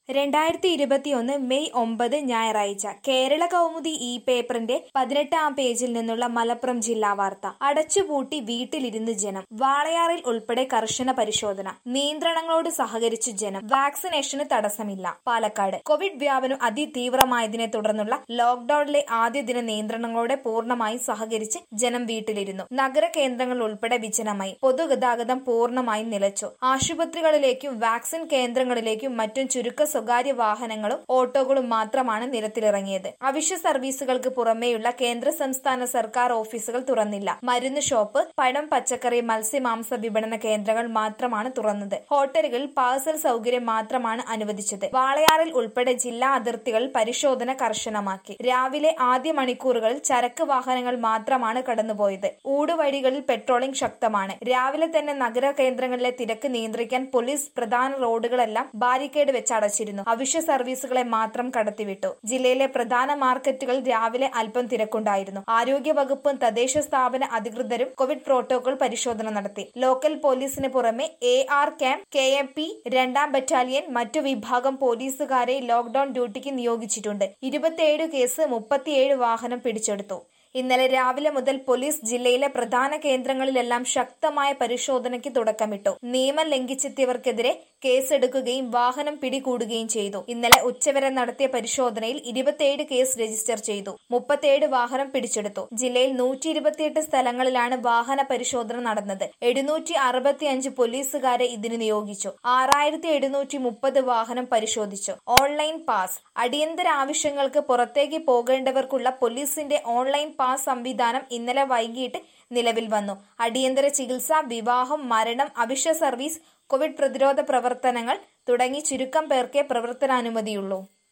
രണ്ടായിരത്തി ഇരുപത്തിയൊന്ന് മെയ് ഒമ്പത് ഞായറാഴ്ച കേരള കൗമുദി ഈ പേപ്പറിന്റെ പതിനെട്ടാം പേജിൽ നിന്നുള്ള മലപ്പുറം ജില്ലാ വാർത്ത അടച്ചുപൂട്ടി വീട്ടിലിരുന്ന് ജനം വാളയാറിൽ ഉൾപ്പെടെ കർശന പരിശോധന നിയന്ത്രണങ്ങളോട് സഹകരിച്ചു ജനം വാക്സിനേഷന് തടസ്സമില്ല പാലക്കാട് കോവിഡ് വ്യാപനം അതിതീവ്രമായതിനെ തുടർന്നുള്ള ലോക്ഡൌണിലെ ആദ്യ ദിന നിയന്ത്രണങ്ങളോടെ പൂർണ്ണമായും സഹകരിച്ച് ജനം വീട്ടിലിരുന്നു നഗര കേന്ദ്രങ്ങൾ ഉൾപ്പെടെ വിജനമായി പൊതുഗതാഗതം പൂർണ്ണമായും നിലച്ചു ആശുപത്രികളിലേക്കും വാക്സിൻ കേന്ദ്രങ്ങളിലേക്കും മറ്റും ചുരുക്ക സ്വകാര്യ വാഹനങ്ങളും ഓട്ടോകളും മാത്രമാണ് നിരത്തിലിറങ്ങിയത് അവശ്യ സർവീസുകൾക്ക് പുറമേയുള്ള കേന്ദ്ര സംസ്ഥാന സർക്കാർ ഓഫീസുകൾ തുറന്നില്ല മരുന്ന് ഷോപ്പ് പഴം പച്ചക്കറി മത്സ്യമാംസ വിപണന കേന്ദ്രങ്ങൾ മാത്രമാണ് തുറന്നത് ഹോട്ടലുകളിൽ പാഴ്സൽ സൗകര്യം മാത്രമാണ് അനുവദിച്ചത് വാളയാറിൽ ഉൾപ്പെടെ ജില്ലാ അതിർത്തികളിൽ പരിശോധന കർശനമാക്കി രാവിലെ ആദ്യ മണിക്കൂറുകളിൽ ചരക്ക് വാഹനങ്ങൾ മാത്രമാണ് കടന്നുപോയത് ഊടുവഴികളിൽ പെട്രോളിംഗ് ശക്തമാണ് രാവിലെ തന്നെ നഗര കേന്ദ്രങ്ങളിലെ തിരക്ക് നിയന്ത്രിക്കാൻ പോലീസ് പ്രധാന റോഡുകളെല്ലാം ബാരിക്കേഡ് വെച്ച് അടച്ചിരുന്നു അവശ്യ സർവീസുകളെ മാത്രം കടത്തിവിട്ടു ജില്ലയിലെ പ്രധാന മാർക്കറ്റുകളിൽ രാവിലെ അല്പം തിരക്കുണ്ടായിരുന്നു ആരോഗ്യ വകുപ്പും തദ്ദേശ സ്ഥാപന അധികൃതരും കോവിഡ് പ്രോട്ടോകോൾ പരിശോധന നടത്തി ലോക്കൽ പോലീസിന് പുറമെ A R camp K M P രണ്ടാം ബറ്റാലിയൻ മറ്റു വിഭാഗം പോലീസുകാരെ ലോക്ഡൌൺ ഡ്യൂട്ടിക്ക് നിയോഗിച്ചിട്ടുണ്ട് ഇരുപത്തിയേഴ് കേസ് മുപ്പത്തിയേഴ് വാഹനം പിടിച്ചെടുത്തു ഇന്നലെ രാവിലെ മുതൽ പോലീസ് ജില്ലയിലെ പ്രധാന കേന്ദ്രങ്ങളിലെല്ലാം ശക്തമായ പരിശോധനയ്ക്ക് തുടക്കമിട്ടു നിയമം ലംഘിച്ചെത്തിയവർക്കെതിരെ കേസെടുക്കുകയും വാഹനം പിടികൂടുകയും ചെയ്തു ഇന്നലെ ഉച്ചവരെ നടത്തിയ പരിശോധനയിൽ ഇരുപത്തിയേഴ് കേസ് രജിസ്റ്റർ ചെയ്തു മുപ്പത്തിയേഴ് വാഹനം പിടിച്ചെടുത്തു ജില്ലയിൽ നൂറ്റി ഇരുപത്തിയെട്ട് സ്ഥലങ്ങളിലാണ് വാഹന പരിശോധന നടന്നത് എഴുന്നൂറ്റി അറുപത്തിയഞ്ച് പോലീസുകാരെ ഇതിന് നിയോഗിച്ചു ആറായിരത്തി എഴുന്നൂറ്റി മുപ്പത് വാഹനം പരിശോധിച്ചു ഓൺലൈൻ പാസ് അടിയന്തര ആവശ്യങ്ങൾക്ക് പുറത്തേക്ക് പോകേണ്ടവർക്കുള്ള പോലീസിന്റെ ഓൺലൈൻ പാസ് സംവിധാനം ഇന്നലെ വൈകിട്ട് നിലവിൽ വന്നു അടിയന്തര ചികിത്സ വിവാഹം മരണം അവശ്യ സർവീസ് കോവിഡ് പ്രതിരോധ പ്രവർത്തനങ്ങൾ തുടങ്ങി ചുരുക്കം പേർക്കേ പ്രവർത്തനാനുമതിയുള്ളൂ